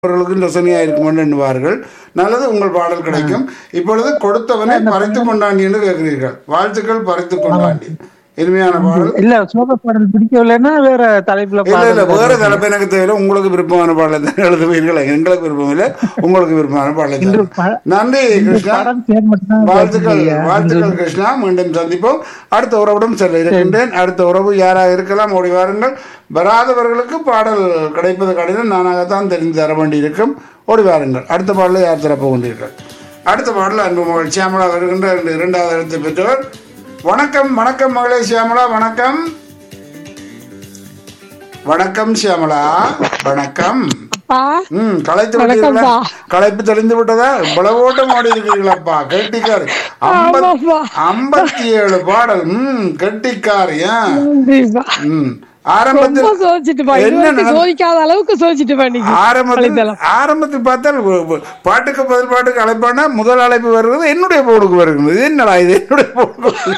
அவர்களுக்கும் ரசனையா இருக்கும் எண்ணுவார்கள் நல்லது உங்கள் பாடல் கிடைக்கும் இப்பொழுது கொடுத்தவனை பறித்து கொண்டாண்டி என்று கேட்கிறீர்கள் வாழ்த்துக்கள் பறித்து கொண்டாண்டி இனிமையான பாடல் இல்ல சோக பாடல் பிடிக்கவில்லைன்னா வேற தலைப்புல இல்ல இல்ல பாடல் வேற தலைப்பு எனக்கு தேவையில்லை உங்களுக்கு விருப்பமான பாடலை தான் எழுதுவீர்கள் எங்களுக்கு விருப்பம் இல்லை உங்களுக்கு விருப்பமான பாடலை இன்று தான். ப- நன்றி கிருஷ்ணா படம் பேர் மட்டும்தான் வாழ்த்துக்கள் பேசுறீங்க. வாழ்த்துக்கள் கிருஷ்ணா மீண்டும் சந்திப்போம் அடுத்த உறவுடன் செல்ல இருக்கின்றேன் அடுத்த உறவு யாராக இருக்கலாம் ஓடி வாருங்கள் வராதவர்களுக்கு பாடல் கிடைப்பது கடினம் நானாகத்தான் தெரிந்து தர வேண்டியிருக்கும் ஓடி வாருங்கள் அடுத்த பாடலை யார் தரப்ப கொண்டீர்கள் அடுத்த பாடல் அன்பு மகள் சியாமலா வருகின்ற இந்த இரண்டாவது இடத்தை பெற்றவர் வணக்கம் வணக்கம் மகளே சியாமலா வணக்கம் வணக்கம் சியாமலா வணக்கம் அப்பா ம் களைத்து விட்டீர்களா வணக்கம்ப்பா. களைப்பு தெளிந்து விட்டதா இவ்வளவு ஓட்டம் ஆடி இருக்கிறீங்களாப்பா கெட்டிக்கார் ஆமாப்பா. ஐம்பத்தி ஏழு பாடல் ம் கெட்டிக்கார் ஏன் நன்றிப்பா. ம் ரொம்ப ஆரம்பத்தில் சோதிச்சுட்டுப்பா என்ன இதுவரைக்கும் நடந்து- சோதிக்காத அளவுக்கு சோதிச்சுட்டுப்பா இன்னைக்கு ஆரம்பத்தில் வலைத்தளம். ஆரம்பத்தில் பார்த்தால் ஒ- ஒ- பாட்டுக்கு பதில் பாட்டுக்கு அழைப்பானா முதல் அழைப்பு வருகிறது என்னுடைய போனுக்கு வருகிறது இது என்னடா இது என்னுடைய போனுக்கு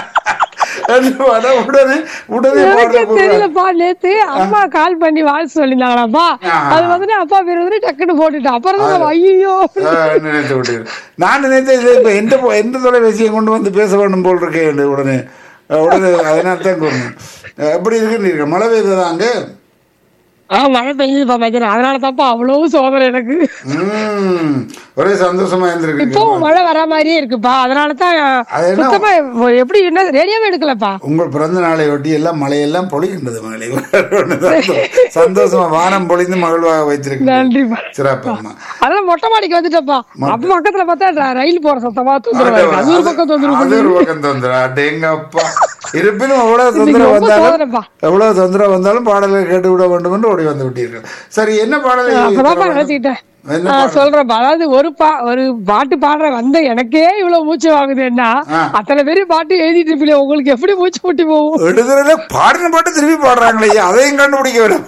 உடனே உடனே எனக்கே பாடலை போடுறார். தெரியலப்பா நேத்து அம்மா கால் பண்ணி வாழ்த்து சொல்லியிருந்தாங்களாப்பா ஆ. அது வந்துட்டு அப்பா பேர் வந்து டக்குன்னு போட்டுட்டேன் அப்புறம் தான் ஐயோ ஆ, நினைத்து விட்டீர்கள் நான் நினைத்தேன் இது இப்ப எந்த போ- எந்த தொலைபேசியை கொண்டு வந்து பேச வேண்டும் போல் இருக்கேன் என்று உடனே அஹ், உடனே அதனால தான் கூறினேன் அஹ், எப்படி இருக்குன்னு மழை பெய்ததாங்க ஆ மழை பெய்யுதுப்பா மதியம் அதனால தான்ப்பா அவ்வளவு சோதனை எனக்கு ம் ஒரே சந்தோஷமா இருந்திருக்கு இப்போ மழை வர மாதிரியே இருக்குப்பா அதனால தான் அது என்ன- சுத்தமா எப்படி என்ன ரேடியோவே எடுக்கலப்பா உங்கள் பிறந்த நாளை ஒட்டி எல்லாம் மழையெல்லாம் பொழிகின்றது மகளே சந்தோஷமா வானம் பொழிந்து மகிழ்வாக வைத்திருக்கிறது நன்றிப்பா சிறப்பம்மா அதெல்லாம் மொட்டை மாடிக்கு வந்துட்டப்பா அப்ப பக்கத்துல பார்த்தா ர- ரயில் போற சத்தமா தொந்தரவா இருக்கு அது ஒரு பக்கம் தொந்தரவு அது ஒரு பக்கம் தொந்தரவு அடேங்கப்பா இருப்பினும் எவ்வளவு இன்னைக்கு தொந்தரவு ரொம்ப வந்தாலும் சோதனைப்பா. எவ்வளவு தொந்தரவு வந்தாலும் பாடலை கேட்டு விட வேண்டும் என்று ஓடி வந்து விட்டீர்கள் சரி என்ன பாடலை அப்பதான்ப்பா தர வேண்டும்? நினைச்சுக்கிட்டேன் என்ன ஆ, பாடல்? சொல்றேன்ப்பா அதாவது ஒரு பா ஒரு பாட்டு பாடுற வந்த எனக்கே இவ்வளவு மூச்சு வாங்குதுன்னா ஆ. அத்தனை பேரு பாட்டு எழுதிட்டு இருப்பீங்க உங்களுக்கு எப்படி மூச்சு முட்டி போகும் எழுதுறதுல பாடின பாட்டு திருப்பி பாடுறாங்களே அதையும் கண்டுபிடிக்க விட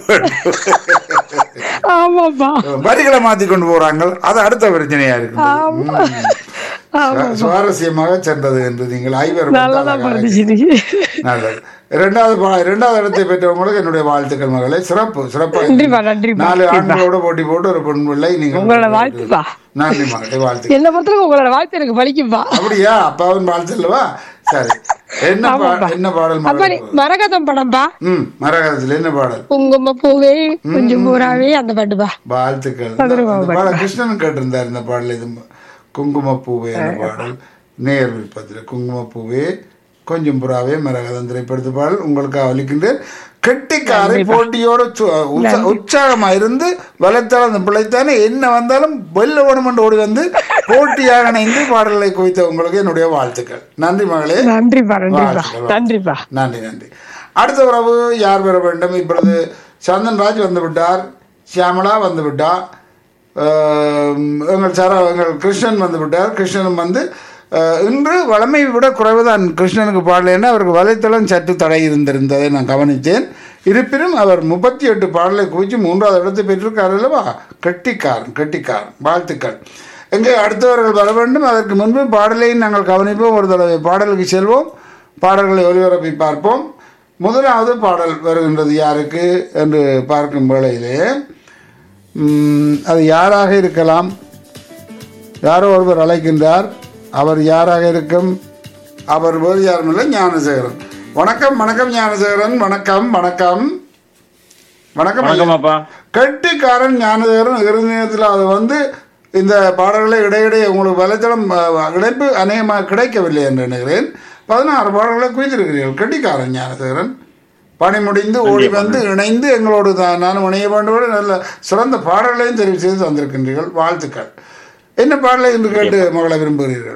ஆமாப்பா வரிகளை மாத்தி கொண்டு போறாங்க அது அடுத்த பிரச்சனையா இருக்கு ஆமா ஆமா சுவாரஸ்யமாக சென்றது என்று நீங்கள் ஐவர் நல்லாதான் படுத்துச்சு இன்னைக்கு. நல்லது இரண்டாவது பா- இரண்டாவது இடத்தை பெற்றவங்களுக்கு என்னுடைய வாழ்த்துக்கள் மகளே சிறப்பு சிறப்பு நன்றிப்பா, நன்றிப்பா, நாலு நன்றிப்பா. ஆண்களோட போட்டி போட்டு ஒரு பெண் பிள்ளை நீங்கள் உங்களோட வாழ்த்துப்பா. நன்றி மகளே வாழ்த்து என்ன பொறுத்தவரைக்கும் உங்களோட வாழ்த்து எனக்கு பலிக்கும்பா அப்படியா அப்பாவின் வாழ்த்து அல்லவா சரி என்ன பா- ஆமாப்பா. என்ன பாடல் அப்ப மகளே நீ மரகதம் படம்பா ம் மரகதத்தில் என்ன பாடல் குங்கும பூவே கொஞ்சம் பூராவே அந்த பாட்டுப்பா வாழ்த்துக்கள் சதுரங்க இந்த பாடல் கிருஷ்ணன் கேட்டிருந்தார் இந்த பாடல் இது குங்குமப்பூவே என்ற பாடல் நேர் விருப்பத்தில் குங்குமப்பூவே கொஞ்சம் புறாவே மரகதம் திரைப்படத்து பாடல் உங்களுக்கு அளிக்கின்றேன் கெட்டிக்காரை போட்டியோட சு- உற்சா- உற்சாகமா இருந்து வளர்த்தால் அந்த பிள்ளைத்தானே என்ன வந்தாலும் வெல்ல வேணும் என்று ஓடி வந்து போட்டியாக இணைந்து பாடல்களை குவித்த உங்களுக்கு என்னுடைய வாழ்த்துக்கள் நன்றி மகளே நன்றிப்பா நன்றிப்பா வாழ்த்துக்கள். நன்றிப்பா நன்றி நன்றி அடுத்த உறவு யார் பெற வேண்டும் இப்பொழுது சந்தன்ராஜ் வந்து விட்டார் சியாமலா வந்து விட்டா ஆம், எங்கள் சர எங்கள் கிருஷ்ணன் வந்து விட்டார் கிருஷ்ணனும் வந்து அஹ், இன்று வளமை விட குறைவுதான் கிருஷ்ணனுக்கு பாடலைன்னா அவருக்கு வலைத்தளம் சற்று தடை இருந்திருந்ததை நான் கவனித்தேன் இருப்பினும் அவர் முப்பத்தி எட்டு பாடலை குவிச்சு மூன்றாவது இடத்தை பெற்றிருக்கார் அல்லவா கெட்டிக்காரன் கெட்டிக்காரன் வாழ்த்துக்கள் எங்கே அடுத்தவர்கள் வர வேண்டும் அதற்கு முன்பு பாடலையும் நாங்கள் கவனிப்போம் ஒரு தடவை பாடலுக்கு செல்வோம் பாடல்களை ஒலிபரப்பி பார்ப்போம் முதலாவது பாடல் வருகின்றது யாருக்கு என்று பார்க்கும் வேளையிலே ம், அது யாராக இருக்கலாம் யாரோ ஒருவர் அழைக்கின்றார் அவர் யாராக இருக்கும் அவர் வேறு யாரும் இல்லை ஞானசேகரன் வணக்கம் வணக்கம் ஞானசேகரன் வணக்கம் வணக்கம் வணக்கம் ஐயா. வணக்கமாப்பா கெட்டிக்காரன் ஞானதேவரன் இறுதி நேரத்தில் அது வந்து இந்த பாடல்களை இடையிடையே உங்களுக்கு வலைத்தளம் அஹ், இணைப்பு அநேகமாக கிடைக்கவில்லை என்று நினைக்கிறேன் பதினாறு பாடல்களை குவித்திருக்கிறீர்கள் கெட்டிக்காரன் ஞானதேவரன் பணி முடிந்து ஓடி வந்து இணைந்து எங்களோடு தான் நானும் இணைய வேண்டும் நல்ல சிறந்த பாடல்களையும் தெரிவு செய்து தந்திருக்கின்றீர்கள் வாழ்த்துக்கள் என்ன பாடலை என்று கேட்டு மகளை விரும்புகிறீர்கள்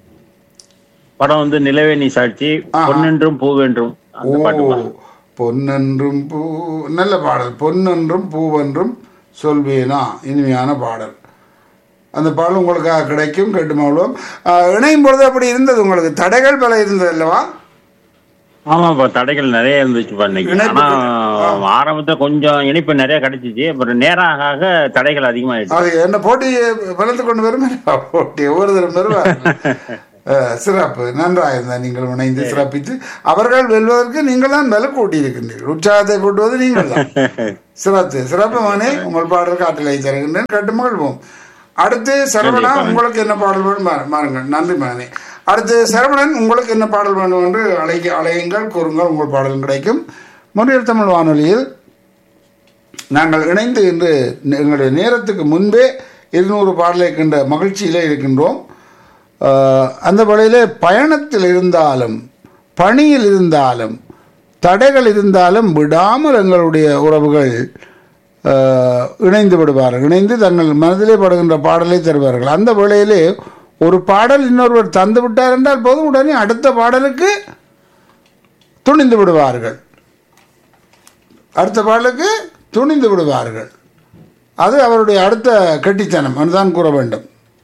படம் வந்து நிலவே நீ சாட்சி ஆஹா. பொன்னென்றும் பூவென்றும் அந்த ஓ பாட்டுப்பா பொன்னென்றும் பூ நல்ல பாடல் பொன்னென்றும் பூவென்றும் சொல்வேனா இனிமையான பாடல் அந்த பாடல் உங்களுக்காக கிடைக்கும் கேட்டுமாவளோம் இணையும் பொழுது அப்படி இருந்தது உங்களுக்கு தடைகள் பல இருந்தது அல்லவா ஆமாப்பா தடைகள் நிறைய இருந்துச்சுப்பா இன்னைக்கு இணைப்பு ஆனா ஆரம்பத்துல கொஞ்சம் இனிப்பு நிறைய கிடைச்சிச்சு அப்புறம் நேரம் ஆக ஆக தடைகள் அதிகமாயிடுச்சு அது என்ன போட்டி வளர்த்து கொண்டு வரும் போட்டி ஒவ்வொரு தரம் வருவார் அஹ், சிறப்பு நன்றாக இருந்தால் நீங்கள் இணைந்து சிறப்பித்து அவர்கள் வெல்வதற்கு நீங்கள் தான் விலை கூட்டியிருக்கின்றீர்கள் உற்சாகத்தை கூட்டுவது நீங்கள் தான் சிறப்பு சிறப்பு மகனே உங்கள் பாடல் காட்டிலை தருகின்றேன் கேட்டு மகிழ்வோம் அடுத்து சரவணா உங்களுக்கு என்ன பாடல் வேணும் மா- மாறுங்கள் நன்றி மகனே அடுத்து சரவணன் உங்களுக்கு என்ன பாடல் வேண்டும் என்று அழைக்க அழையுங்கள் கூறுங்கள் உங்கள் பாடல் கிடைக்கும் முன்னில் தமிழ் வானொலியில் நாங்கள் இணைந்து இன்று எங்களுடைய நேரத்துக்கு முன்பே இருநூறு பாடலை கண்ட மகிழ்ச்சியிலே இருக்கின்றோம் ஆஹ், அந்த வழியிலே பயணத்தில் இருந்தாலும் பணியில் இருந்தாலும் தடைகள் இருந்தாலும் விடாமல் எங்களுடைய உறவுகள் ஆஹ், இணைந்து விடுவார்கள் இணைந்து தங்கள் மனதிலே படுகின்ற பாடலை தருவார்கள் அந்த வேளையிலே ஒரு பாடல் இன்னொருவர் தந்து விட்டார் என்றால் போதும் உடனே அடுத்த பாடலுக்கு துணிந்து விடுவார்கள் அடுத்த பாடலுக்கு துணிந்து விடுவார்கள் அது அவருடைய அடுத்த கெட்டித்தனம் அதுதான் கூற வேண்டும்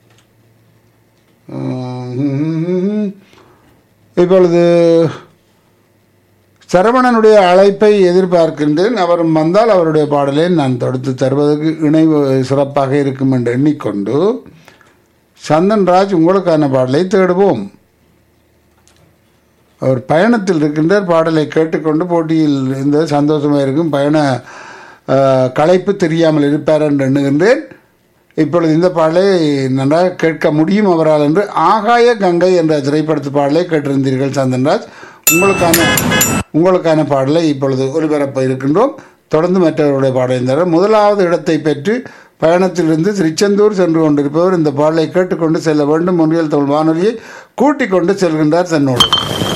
உம், இப்பொழுது சரவணனுடைய அழைப்பை எதிர்பார்க்கின்றேன் அவரும் வந்தால் அவருடைய பாடலை நான் தொடுத்து தருவதற்கு இணைவு சிறப்பாக இருக்கும் என்று எண்ணிக்கொண்டு சந்தன்ராஜ் உங்களுக்கான பாடலை தேடுவோம் அவர் பயணத்தில் இருக்கின்றார் பாடலை கேட்டுக்கொண்டு போட்டியில் இந்த சந்தோஷமாக இருக்கும் பயண அஹ், களைப்பு தெரியாமல் இருப்பார் என்று எண்ணுகின்றேன் இப்பொழுது இந்த பாடலை நன்றாக கேட்க முடியும் அவரால் என்று ஆகாய கங்கை என்ற திரைப்படத்து பாடலை கேட்டிருந்தீர்கள் சந்தன்ராஜ் உங்களுக்கான உங்களுக்கான பாடலை இப்பொழுது ஒலிபரப்ப இருக்கின்றோம் தொடர்ந்து மற்றவருடைய பாடலை தர முதலாவது இடத்தை பெற்று பயணத்திலிருந்து திருச்செந்தூர் சென்று கொண்டிருப்பவர் இந்த பாடலை கேட்டுக்கொண்டு செல்ல வேண்டும் ஒன்றியல் தமிழ் வானொலியை கூட்டிக் கொண்டு செல்கின்றார் தன்னோடு